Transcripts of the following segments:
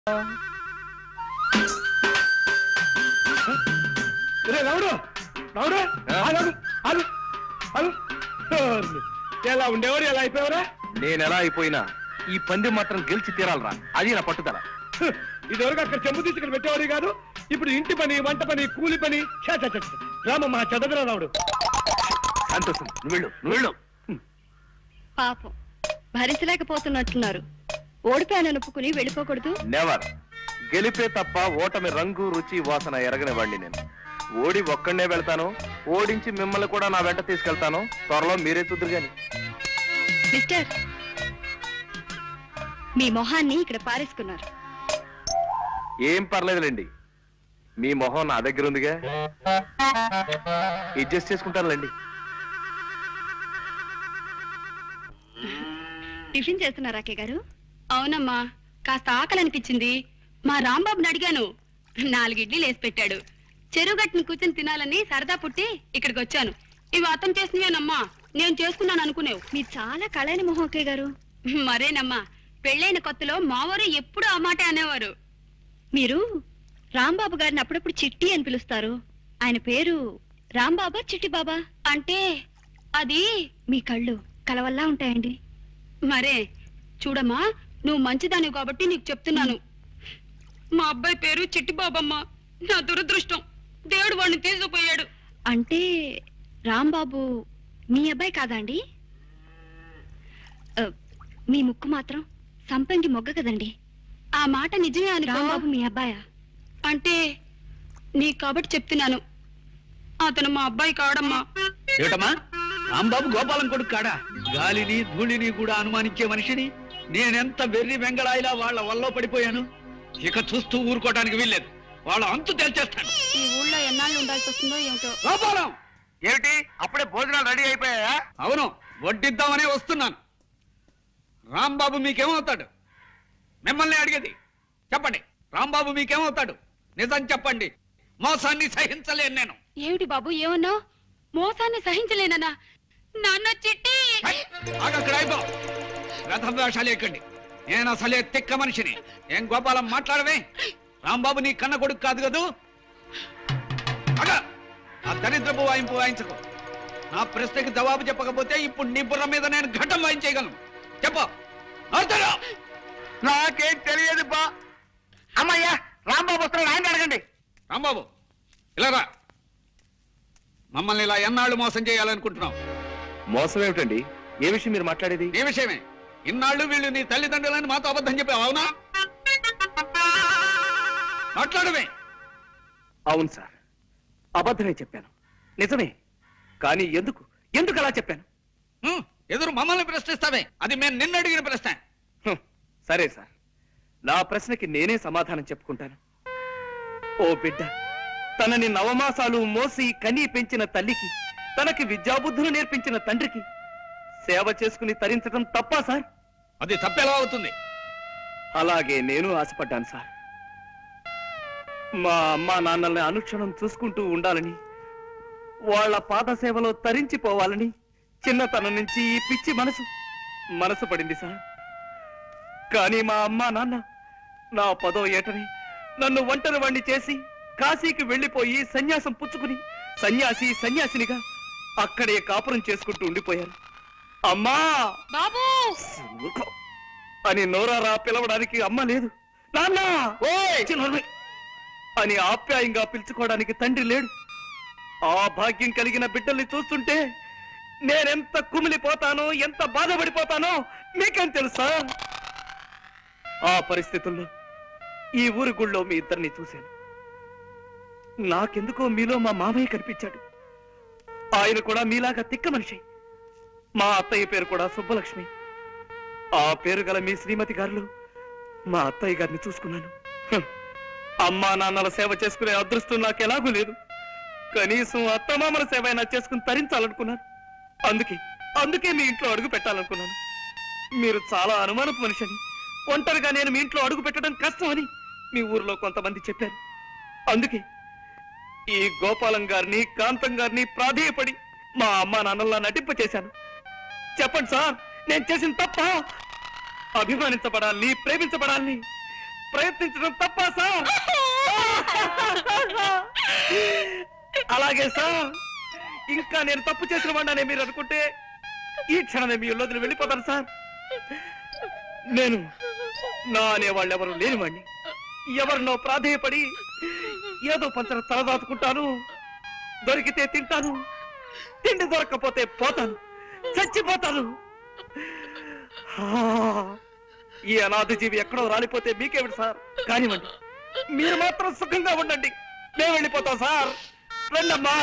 రే రావుడు రావుడు ఆగు, ఆగు, ఆగు. ఎలా ఉండేవారు ఎలా అయిపోయావరా నేను ఎలా అయిపోయినా ఈ పందెం మాత్రం గెలిచి తీరాలరా అది నా పట్టుదల ఇదివరకు అక్కడ చెంబు తీసుకుని పెట్టేవాడు కాదు ఇప్పుడు ఇంటి పని వంట పని కూలి పని ఛ, ఛ, ఛ, ఛ. రామ మా చదవరా రావుడు సంతోషం నువ్వు వెళ్ళు నువ్వు వెళ్ళు పాపం భరించలేకపోతున్నట్టున్నారు ఓడిపోయానని ఒప్పుకుని వెళ్ళిపోకూడదు నెవర్ గెలిపే తప్ప ఓటమి రంగు రుచి వాసన ఎరగని వాడిని నేను ఓడి ఒక్కడనే వెళ్తాను ఓడించి మిమ్మల్ని కూడా నా వెంట తీసుకెళ్తాను త్వరలో మీరే చూద్దరు గాని మిస్టర్ మీ మొహాన్ని ఇక్కడ పారేసుకున్నారు ఏం పర్లేదులేండి మీ మొహం నా దగ్గర ఉందిగా అడ్జస్ట్ చేసుకుంటానులేండి టిఫిన్ చేస్తున్నారా అక్కయ్య గారు అవునమ్మా కాస్త ఆకలి అనిపించింది మా రాంబాబుని అడిగాను నాలుగు ఇడ్లీలు వేసి పెట్టాడు చెరువు గట్టును కూర్చొని తినాలని సరదా పుట్టి ఇక్కడికి వచ్చాను ఇవి అతను చేసినవేనమ్మా నేను చేసుకున్నాను అనుకునేవు మీరు చాలా కళైన మొహం అక్కయ్య గారు మరేనమ్మా పెళ్ళైన కొత్తలో మావారు ఎప్పుడు ఆ మాట అనేవారు మీరు రాంబాబు గారిని అప్పుడప్పుడు చిట్టి అని పిలుస్తారు ఆయన పేరు రాంబాబా చిట్టి బాబా అంటే అది మీ కళ్ళు కలవల్లా ఉంటాయండి మరే చూడమ్మా నువ్వు మంచిదానివి కాబట్టి నీకు చెప్తున్నాను మా అబ్బాయి పేరు చిట్టి బాబమ్మ నా దురదృష్టం దేవుడు వాడిని తీసుకుపోయాడు అంటే రాంబాబు మీ అబ్బాయి కాదా అండి ఆ, మీ ముక్కు మాత్రం సంపంగి మొగ్గ కదండి ఆ మాట నిజమే అనుకో రాంబాబు మీ అబ్బాయా అంటే నీకు కాబట్టి చెప్తున్నాను అతను మా అబ్బాయి కాడమ్మా ఏమిటమ్మా రాంబాబు గోపాలం కొడుకు కాడా గాలిని ధూళిని కూడా అనుమానించే మనిషిని నేనెంత వెర్రి వెంగళాయిలా వాళ్ళ వల్ల పడిపోయాను ఇక చూస్తూ ఊరుకోవడానికి వీల్లేదు వాళ్ళ అంతు తేల్చేస్తాను ఈ ఊళ్ళో ఎన్నాళ్ళు ఉండాల్సి వస్తుందో ఏమిటో గోపాలం ఏమిటి అప్పుడే భోజనాలు రెడీ అయిపోయా అవును వడ్డిద్దామనే వస్తున్నాను రాంబాబు మీకేమవుతాడు మిమ్మల్ని అడిగేది చెప్పండి రాంబాబు మీకేమవుతాడు నిజం చెప్పండి మోసాన్ని సహించలేను నేను ఏమిటి బాబు ఏమన్నావు మోసాన్ని సహించలేనన్నా నాన్న చిట్టి ఆగక్కడ అయిపో రథ వేషాలు ఎక్కండి నేను అసలే తిక్క మనిషిని ఏం గోపాలం మాట్లాడవే రాంబాబు నీ కన్న కొడుకు కాదు కదూ అగా ఆ దరిద్రపు వాయింపు వాయించకు నా ప్రశ్నకి జవాబు చెప్పకపోతే ఇప్పుడు నీ బుర్ర మీద నేను ఘటం వాయించేయగలను చెప్పు నోరుతెరు. నాకేం తెలియదు బా అమ్మయ్యా రాంబాబు వస్తున్నాడు ఆయన అడగండి రాంబాబు ఇలా రా మమ్మల్ని ఇలా ఎన్నాళ్ళు మోసం చేయాలనుకుంటున్నావు మోసం ఏమిటండి ఏ విషయం మీరు మాట్లాడేది నీ విషయమే ఇన్నాళ్ళు వీళ్ళు నీ తల్లిదండ్రులని మాతో అబద్ధం చెప్పావు అవునా మాట్లాడమే అవును సార్ అబద్ధమే చెప్పాను నిజమే కానీ ఎందుకు ఎందుకు అలా చెప్పాను హ్మ్, ఎదురు మమ్మల్ని ప్రశ్నిస్తావే అది మేము నిన్ను అడిగిన ప్రశ్న హ్మ్, సరే సార్ నా ప్రశ్నకి నేనే సమాధానం చెప్పుకుంటాను ఓ బిడ్డ తనని నవమాసాలు మోసి కని పెంచిన తల్లికి తనకి విద్యాబుద్ధులు నేర్పించిన తండ్రికి సేవ చేసుకుని తరించడం తప్పా సార్ అది తప్పెలా అవుతుంది అలాగే నేను ఆశపడ్డాను సార్ మా అమ్మా నాన్నల్ని అనుక్షణం చూసుకుంటూ ఉండాలని వాళ్ళ పాద సేవలో తరించిపోవాలని చిన్నతనం నుంచి ఈ పిచ్చి మనసు మనసు పడింది సార్ కానీ మా అమ్మా నాన్న నా పదో ఏటని నన్ను ఒంటరి వాణ్ణి చేసి కాశీకి వెళ్లిపోయి సన్యాసం పుచ్చుకుని సన్యాసి సన్యాసినిగా అక్కడే కాపురం చేసుకుంటూ ఉండిపోయారు అమ్మా బాబు ఊరుకో. అని నోరారా పిలవడానికి అమ్మ లేదు నాన్న ఛీ, నోర్మై. అని ఆప్యాయంగా పిలుచుకోవడానికి తండ్రి లేడు ఆ భాగ్యం కలిగిన బిడ్డల్ని చూస్తుంటే నేనెంత కుమిలిపోతానో ఎంత బాధపడిపోతానో మీకేం తెలుసా ఆ పరిస్థితుల్లో ఈ ఊరి గుళ్ళో మీ ఇద్దరిని చూశాను నాకెందుకో మీలో మా మామయ్య కనిపించాడు ఆయన కూడా మీలాగా తిక్క మనిషి మా అత్తయ్య పేరు కూడా సుబ్బలక్ష్మి ఆ పేరు గల మీ శ్రీమతి గారు మా అత్తయ్య గారిని చూసుకున్నాను హ్. అమ్మా నాన్నల సేవ చేసుకునే అదృష్టం నాకు ఎలాగూ లేదు కనీసం అత్తమామల సేవ అయినా చేసుకుని తరించాలనుకున్నాను అందుకే అందుకే మీ ఇంట్లో అడుగు పెట్టాలనుకున్నాను మీరు చాలా అనుమానపు మనిషి అని ఒంటరిగా నేను మీ ఇంట్లో అడుగు పెట్టడం కష్టం అని మీ ఊర్లో కొంతమంది చెప్పారు అందుకే ఈ గోపాలం గారిని కాంతం గారిని ప్రాధేయపడి మా అమ్మా నాన్నల్లా నటింప చేశాను చెప్పండి సార్ నేను చేసిన తప్ప అభిమానించబడాలని ప్రేమించబడాలని ప్రయత్నించడం తప్ప సార్ అలాగే సార్ ఇంకా నేను తప్పు చేసిన వాడినే మీరు అనుకుంటే ఈ క్షణమే మీ ఇల్లు వెళ్ళిపోతాను సార్ నేను నా అనేవాళ్ళు ఎవరు లేనివాడిని ఎవరినో ప్రాధేయపడి ఏదో పంచర తలదాచుకుంటాను దొరికితే తింటాను తిండి దొరక్కపోతే పోతాను చచ్చిపోతాను ఆ, ఈ అనాథ జీవి ఎక్కడో రాలిపోతే మీకేమిటి సార్ కానివ్వండి మీరు మాత్రం సుఖంగా ఉండండి మేము వెళ్ళిపోతాం సార్ రండమ్మా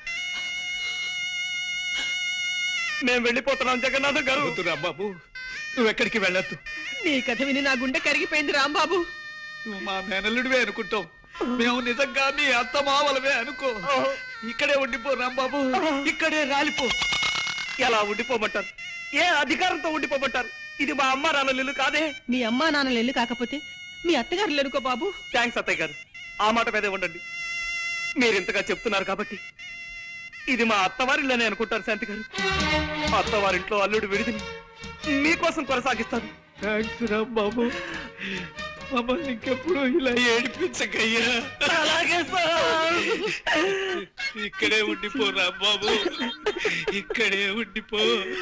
మేము వెళ్ళిపోతున్నాం జగన్నాథం గారు వద్దు రాంబాబు నువ్వు ఎక్కడికి వెళ్ళొద్దు నీ కథ విని నా గుండె కరిగిపోయింది రాంబాబు నువ్వు మా మేనల్లుడివే అనుకుంటాం మేము నిజంగా నీ అత్త మావలమే అనుకో ఇక్కడే ఉండిపో రాంబాబు ఇక్కడే రాలిపో ఎలా ఉండిపోమంటారు ఏ అధికారంతో ఉండిపోమంటారు ఇది మా అమ్మ నాన్న ఇల్లు కాదే మీ అమ్మా నాన్నలు ఎల్లు కాకపోతే మీ అత్తగారులు ఎనుకో బాబు థ్యాంక్స్ అత్తయ్య గారు ఆ మాట మీదే ఉండండి మీరు ఇంతగా చెప్తున్నారు కాబట్టి ఇది మా అత్తవారిల్లోనే అనుకుంటారు శాంతి గారు అత్తవారింట్లో అల్లుడు విడిదిని మీకోసం కొనసాగిస్తాను థ్యాంక్స్ రాంబాబు మమ్మల్ని ఇంకెప్పుడు ఇలా ఏడిపించకయ్యా అలాగే సార్ ఇక్కడే ఉండిపో రాంబాబు ఇక్కడే ఉండిపో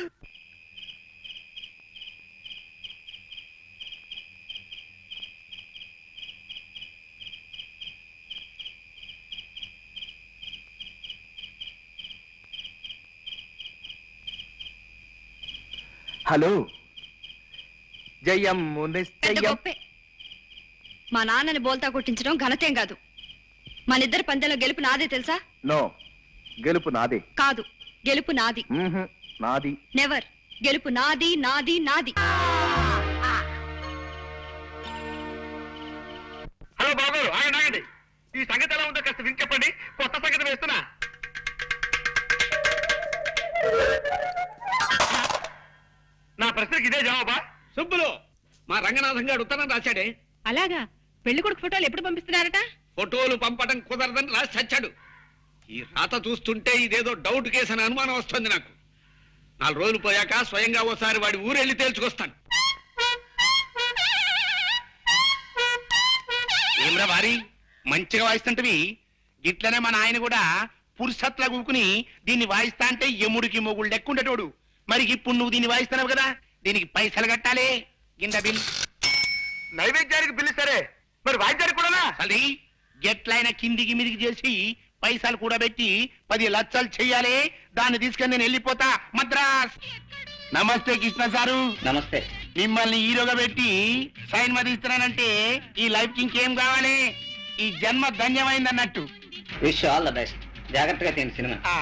హలో జయం పెద్ద నిశ్చయం గొప్పే మా నాన్నని బోల్తా కొట్టించడం ఘనతేం కాదు మన ఇద్దరి పందెంలో గెలుపు నాదే తెలుసా నో గెలుపు నాదే కాదు గెలుపు నాది మ్మ్హ్. నాది నెవర్ గెలుపు నాది నాది నాది హలో బాబు ఆగండి ఆగండి ఈ సంగతి ఎలా ఉందో కాస్త విని చెప్పండి కొత్త సంగతి వేస్తున్నా నా ప్రశ్నకి ఇదే జవాబా సుబ్బులు మా రంగనాథం గారు ఉత్తరం రాశాడే అలాగా పెళ్లి కొడుకు ఫోటోలు ఎప్పుడు పంపిస్తున్నారట ఫోటోలు పంపడం కుదరదని రాసి చచ్చాడు ఈ రాత చూస్తుంటే ఇదేదో డౌట్ కేసు అని అనుమానం వస్తుంది నాకు నాలుగు రోజులు పోయాక స్వయంగా ఓసారి వాడి ఊరెళ్ళి తేల్చుకొస్తాను ఏమ్రా వారి మంచిగా వాయిస్తుంటవి ఇట్లనే మన ఆయన కూడా పురుషత్లా కూకుని దీన్ని వాయిస్తా అంటే ఎముడికి మొగుడు లెక్కుండేటోడు మరి ఇప్పుడు నువ్వు దీన్ని వాయిస్తున్నావు కదా దీనికి పైసలు కట్టాలి గింద బిల్ నైవేద్యానికి పిలుస్తారే మరి వాయిద్యానికి కూడానా అది ఎట్లయినా కిందికి మీదికి చేసి పైసలు కూడా పెట్టి పది లక్షలు చెయ్యాలి దాన్ని తీసుకొని నేను వెళ్ళిపోతా మద్రాస్ నమస్తే కృష్ణ సారు నమస్తే మిమ్మల్ని హీరోగా పెట్టి సైన్ మీద ఇస్తున్నానంటే ఈ లైఫ్ కి ఇంకేం కావాలి ఈ జన్మ ధన్యమైంది అన్నట్టు విష్ ఆల్ ద బెస్ట్ జాగ్రత్తగా తిని సినిమా ఆ.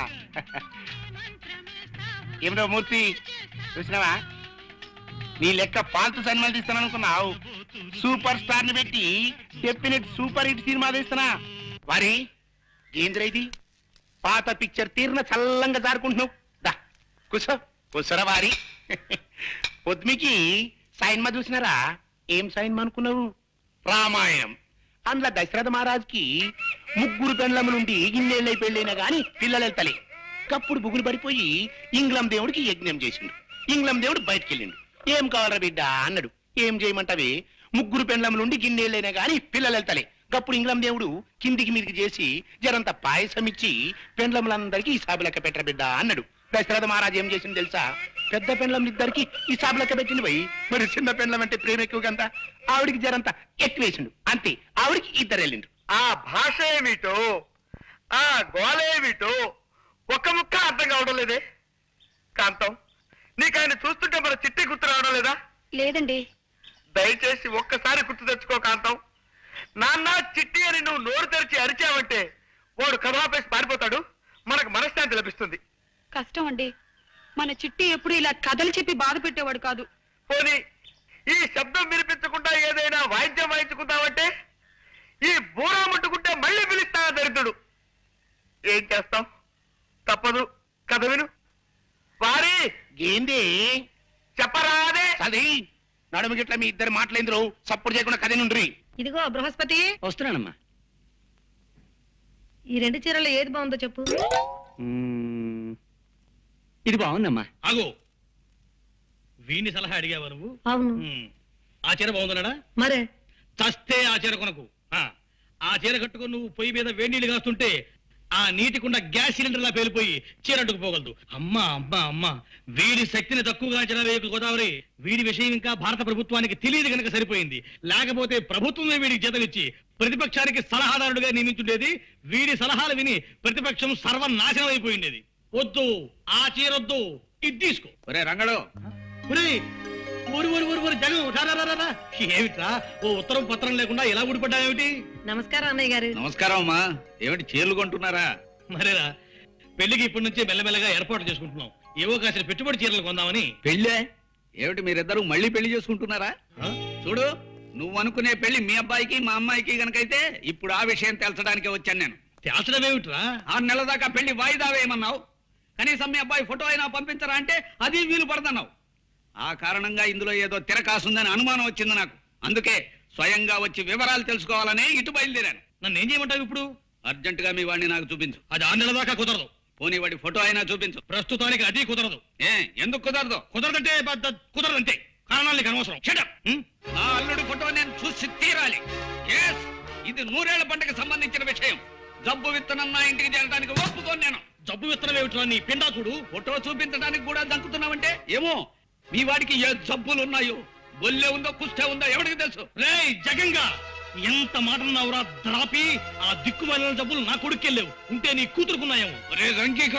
ఏమిటో మూర్తి చూసినావా నీ లెక్క పాల్తు సినిమాలు తీస్తాను అనుకున్నావు సూపర్ స్టార్ ని పెట్టి డెఫినెట్ సూపర్ హిట్ సినిమా తీస్తున్నా వారి ఏంద్ర ఇది పాత పిక్చర్ తీరిన చల్లంగా జారుకుంటున్నావు దా కూసో కూసరా వారి పొద్దుమికి సైన్మా చూసినారా ఏం సైన్మా అనుకున్నావు రామాయణం అందులో దశరథ మహారాజ్కి ముగ్గురు పెండ్లములుండి ఇన్నేళ్ళై పెళ్ళైనా గాని పిల్లలు వెళ్తలే కప్పుడు బుగులు పడిపోయి ఇంగ్లం దేవుడికి యజ్ఞం చేసిండు ఇంగ్లం దేవుడు బయటికి వెళ్ళిండు ఏం కావాలరా బిడ్డ అన్నాడు ఏం చేయమంటావే ముగ్గురు పెండ్లములుండి గిన్నెళ్ళైనా గాని పిల్లలు వెళ్తలే గప్పుడు ఇంగ్లం దేవుడు కిందికి మీదికి చేసి జరంత పాయసం ఇచ్చి పెండ్లములందరికీ ఈ సాబు లెక్క పెట్టర బిడ్డ అన్నాడు దశరథ మహారాజు ఏం చేసింది తెలుసా పెద్ద పెండ్లం ఇద్దరికి ఈ సాబు లెక్క పెట్టింది పోయి మరి చిన్న పెండ్లం అంటే ప్రేమ ఎక్కువ కదా ఆవిడికి జరంత ఎక్కువేసిండు అంతే ఆవిడికి ఇద్దరు వెళ్ళిండు ఆ భాష ఏమిటో ఆ గోల ఏమిటో ఒక్క ముక్క అర్థం కావడం లేదే కాంతం నీకు ఆయన చూస్తుంటే మన చిట్టి గుర్తు రావడం లేదా లేదండి దయచేసి ఒక్కసారి గుర్తు తెచ్చుకో కాంతం నాన్న చిట్టి అని నువ్వు నోరు తెరిచి అరిచావంటే వాడు కథాపేసి పారిపోతాడు మనకు మనశ్శాంతి లభిస్తుంది కష్టం అండి మన చిట్టి ఎప్పుడు ఇలా కథలు చెప్పి బాధ పెట్టేవాడు కాదు పోనీ ఈ శబ్దం వినిపించకుండా ఏదైనా వాయిద్యం వాయించుకుంటావంటే ఈ బూరా ముట్టుకుంటే మళ్ళీ పిలుస్తా దరిద్రుడు ఏం చేస్తాం తప్పదు కథ విను వారి ఏంది చెప్పరాదే అది నడుము గిట్ల మీ ఇద్దరు మాటలేంద్రు సప్పుడు చేయకుండా కథ నుండ్రి ఇదిగో బృహస్పతి వస్తున్నానమ్మా ఈ రెండు చీరల్లో ఏది బాగుందో చెప్పు ఇది బాగుందమ్మా ఆగు వీని సలహా అడిగావా నువ్వు అవును ఉమ్. ఆ చీర బాగుందన్నాడా మరే చస్తే ఆ చీర కొనకు ఆ, ఆ చీర కట్టుకుని నువ్వు పొయ్యి మీద వేడి నీళ్ళు కాస్తుంటే ఆ నీటి కుండ గ్యాస్ సిలిండర్లా పేలిపోయి చీర అడ్డుకుపోగలదు అమ్మా అమ్మా అమ్మా వీడి శక్తిని తక్కువగా అంచనా వేయకు గోదావరి వీడి విషయం ఇంకా భారత ప్రభుత్వానికి తెలియదు కనుక సరిపోయింది లేకపోతే ప్రభుత్వమే వీడికి జీతమిచ్చి ప్రతిపక్షానికి సలహాదారుడిగా నియమించుండేది వీడి సలహాలు విని ప్రతిపక్షం సర్వనాశనం అయిపోయిండేది వద్దు ఆ చీరొద్దు ఇది తీసుకో ఒరే రంగడు ఒరేయ్, ఊరు ఊరు ఊరు ఊరు జగన్ రా, రా, రా, రా, రా. ఏమిట్రా ఓ ఉత్తరం పత్రం లేకుండా ఎలా ఊడిపడ్డావేమిటి నమస్కారం అన్నయ్య గారు నమస్కారం అమ్మా ఏమిటి చీరలు కొంటున్నారా మరేరా పెళ్లికి ఇప్పటి నుంచే మెల్లమెల్లగా ఏర్పాటు చేసుకుంటున్నాం ఏవో కాసిన పెట్టుబడి చీరలు కొందామని పెళ్ళే ఏమిటి మీరిద్దరూ మళ్ళీ పెళ్లి చేసుకుంటున్నారా ఆ? చూడు నువ్వు అనుకునే పెళ్లి మీ అబ్బాయికి మా అమ్మాయికి గనకైతే ఇప్పుడు ఆ విషయం తెలచడానికే వచ్చాను నేను తేల్చడం ఏమిట్రా ఆరు నెలల దాకా పెళ్లి వాయిదా వేయమన్నావు కనీసం మీ అబ్బాయి ఫోటో అయినా పంపించరా అంటే అది వీలు పడదన్నావు ఆ కారణంగా ఇందులో ఏదో తిరకాసుందని అనుమానం వచ్చింది నాకు అందుకే స్వయంగా వచ్చి వివరాలు తెలుసుకోవాలనే ఇటు బయలుదేరాను నన్ను ఏం చేయమంటావు ఇప్పుడు అర్జెంటుగా మీ వాడిని నాకు చూపించు అది ఆరు నెలల దాకా కుదరదు పోనీ వాడి ఫోటో అయినా చూపించు ప్రస్తుతానికి అది కుదరదు ఏ ఎందుకు కుదరదు కుదరదంటే బద్ద- కుదరదంతే కారణాలు నీకు అనవసరం Shut up. ఉం? నా అల్లుడి ఫోటో నేను చూసి తీరాలి Yes, ఇది నూరేళ్ల పంటకు సంబంధించిన విషయం జబ్బు విత్తనం నా ఇంటికి చేరడానికి ఒప్పుకోను నేను జబ్బు విత్తనం ఏమిట్రా నీ పిండాకుడు ఫోటో చూపించడానికి కూడా దంకుతున్నావంటే ఏమో మీ వాడికి ఏ జబ్బులు ఉన్నాయో బొల్లే ఉందో కుష్టే ఉందో ఎవరికి తెలుసు రేయ్ జగంగా ఎంత మాట అన్నావురా ద్రాపి ఆ దిక్కుమాలిన జబ్బులు నా కొడుకెళ్ళేవు ఉంటే నీ కూతురుకున్నాయేమో రే రంకిక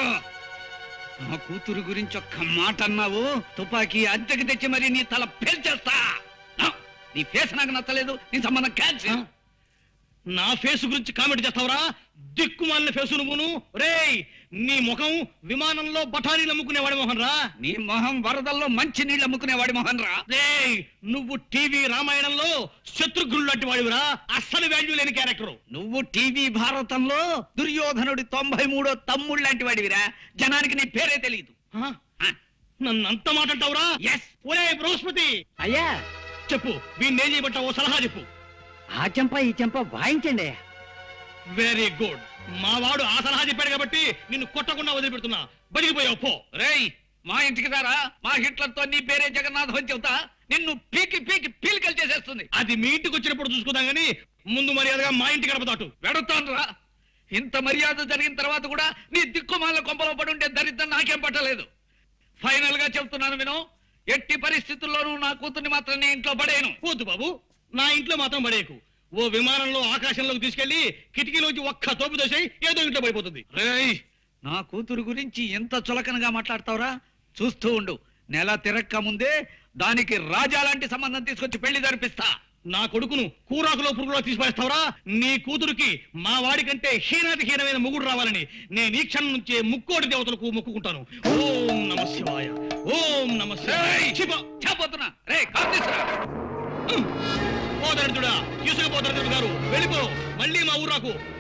నా కూతురు గురించి ఒక్క మాట అన్నావు తుపాకీ అద్దెకి తెచ్చి మరి నీ తల పేల్చేస్తా నా, నీ ఫేస్ నాకు నచ్చలేదు నీ సంబంధం క్యాన్సిల్ నా ఫేస్ గురించి కామెంట్ చేస్తావురా దిక్కుమాలిన ఫేసు నువ్వును రేయ్ నీ ముఖం విమానంలో బఠానీలు అమ్ముకునేవాడి మొహం రా నీ మొహం వరదల్లో మంచి నీళ్ళు అమ్ముకునేవాడి మొహం రా రేయ్ నువ్వు టీవీ రామాయణంలో శత్రుఘ్నుడు లాంటి వాడివిరా అస్సలు వాల్యూ లేని క్యారెక్టర్ నువ్వు టీవీ భారతంలో దుర్యోధనుడి తొంభై మూడో తమ్ముడు లాంటి వాడివిరా జనానికి నీ పేరే తెలియదు నన్ను అంత మాట అంటావురా ఎస్ ఒరే బృహస్పతి అయ్యా చెప్పు వీణ్ణి ఏం చేయబట్టావో సలహా చెప్పు ఆ చెంప ఈ చెంప వాయించండి అయ్యా వెరీ గుడ్ మా వాడు ఆ సలహా చెప్పాడు కాబట్టి నిన్ను కొట్టకుండా వదిలిపెడుతున్నా బతికిపోయావు పో రేయ్ మా ఇంటికి రారా మా హిట్లర్తో నీ పేరే జగన్నాథం అని చెబుతా నిన్ను పీకి పీకి పీలికలు చేసేస్తుంది అది మీ ఇంటికి వచ్చినప్పుడు చూసుకుందాం గానీ ముందు మర్యాదగా మా ఇంటి గడప దాటు వెడుతాను రా ఇంత మర్యాద జరిగిన తర్వాత కూడా నీ దిక్కుమాల కొంపలో పడుంటే దరిద్రం నాకేం పట్టలేదు ఫైనల్ గా చెప్తున్నాను విను ఎట్టి పరిస్థితుల్లోనూ నా కూతుర్ని మాత్రం నీ ఇంట్లో పడేను పోద్దు బాబు నా ఇంట్లో మాత్రం పడేయకు ఓ విమానంలో ఆకాశంలోకి తీసుకెళ్లి కిటికీలోంచి ఒక్క తోపు దోసాయి ఏదో ఇంట్లో పడిపోతుంది రేయ్ నా కూతురు గురించి ఎంత చులకనగా మాట్లాడతావురా చూస్తూ ఉండు నెల తిరక్క ముందే దానికి రాజా లాంటి సంబంధం తీసుకొచ్చి పెళ్లి జరిపిస్తా నా కొడుకును కూరాకులో పురుగులో తీసిపడేస్తావురా నీ కూతురుకి మా వాడి కంటే హీనాతి హీనమైన ముగుడు రావాలని నేను ఈ క్షణం నుంచే ముక్కోటి దేవతలకు మొక్కుకుంటాను ఓం నమ శివాయ ఓం నమ శివాయ శివ చెప్పబోతున్నా రే కాల్ తీసురా పోదరుడా తీసుకుపోదరుడు గారు వెళ్ళిపో మళ్ళీ మా ఊరాకు